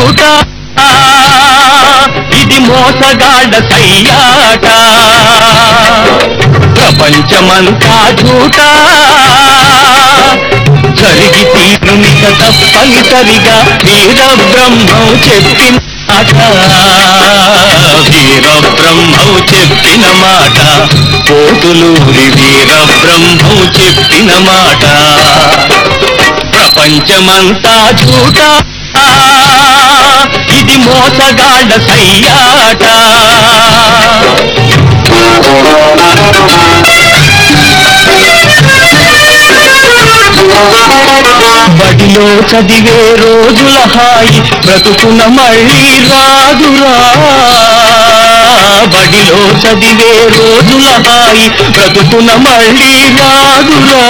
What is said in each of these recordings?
జూట ఇది మోసగాళ్ళ సయ్యాట ప్రపంచమంతా జూట జరిగి తీరునిక తప్పనిసరిగా వీర బ్రహ్మం చెప్పిన మాట వీర బ్రహ్మం చెప్పిన మాట కోతులూరి వీర బ్రహ్మం చెప్పిన మాట ప్రపంచమంతా జూట ఇది మోసగాళ్ళ సయ్యాట బడిలో చదివే రోజుల హాయి బ్రతుకున మళ్ళీ రాదురా బడిలో చదివే రోజుల హాయి బ్రతుకున మళ్ళీ రాదురా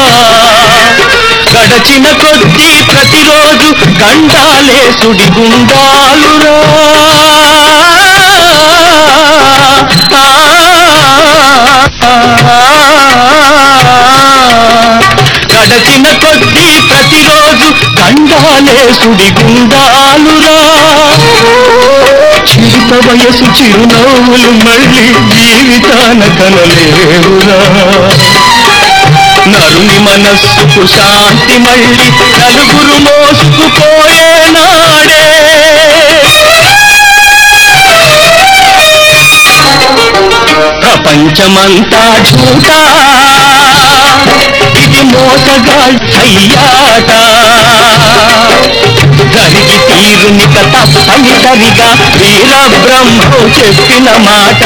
గడచిన కొద్దీ ప్రతిరోజు గండాలే సుడిగుండాలురా గడచిన కొద్దీ ప్రతిరోజు గండాలే సుడిగుండాలురా చిరుత వయసు చిరునవ్వులు మళ్ళీ జీవితాన కనలేవురా నరుని మనస్సుకు శాంతి మళ్ళీ నలుగురు మోసుకుపోయే నాడే ప్రపంచమంతా జూట ఇది మోసగాళ్ళ సయ్యాట జరిగి తీరునిక తప్పనిసరిగా వీర బ్రహ్మం చెప్పిన మాట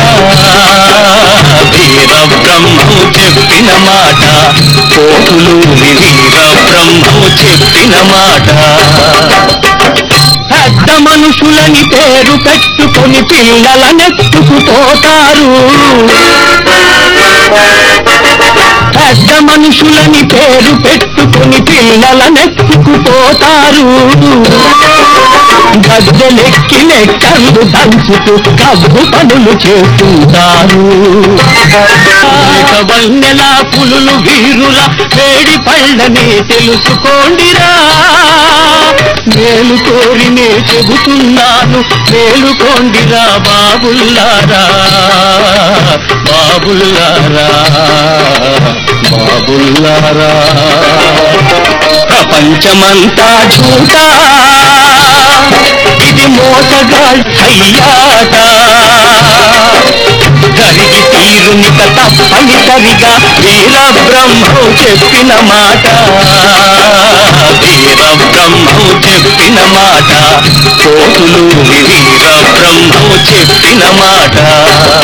వీర బ్రహ్మం చెప్పిన మాట కోతులు వీర బ్రహ్మం చెప్పిన మాట పెద్ద మనుషులని పేరు పెట్టుకొని పిల్లలనెత్తుకుపోతారు పెద్ద మనుషులని పేరు పెట్టుకొని పిల్లలనెత్తుకుపోతారు గద్దెలెక్కి లెక్కలు దంచుతూ కబ్బు పనులు చేస్తుంటారు ఇక వన్నెల పులులు వీరుల వేడి పళ్ళని తెలుసుకోండిరా మేలు కోరినే చెబుతున్నాను మేలుకోండిరా బాబుల్లారా బాబుల్లారా బాబుల్లారా ప్రపంచమంతా జూట ఇది మోసగాళ్ళ సయ్యాట జరిగి తీరునిక తప్పనిసరిగా వీర బ్రహ్మం చెప్పిన మాట వీర బ్రహ్మం చెప్పిన మాట కోతులు వీర బ్రహ్మం చెప్పిన మాట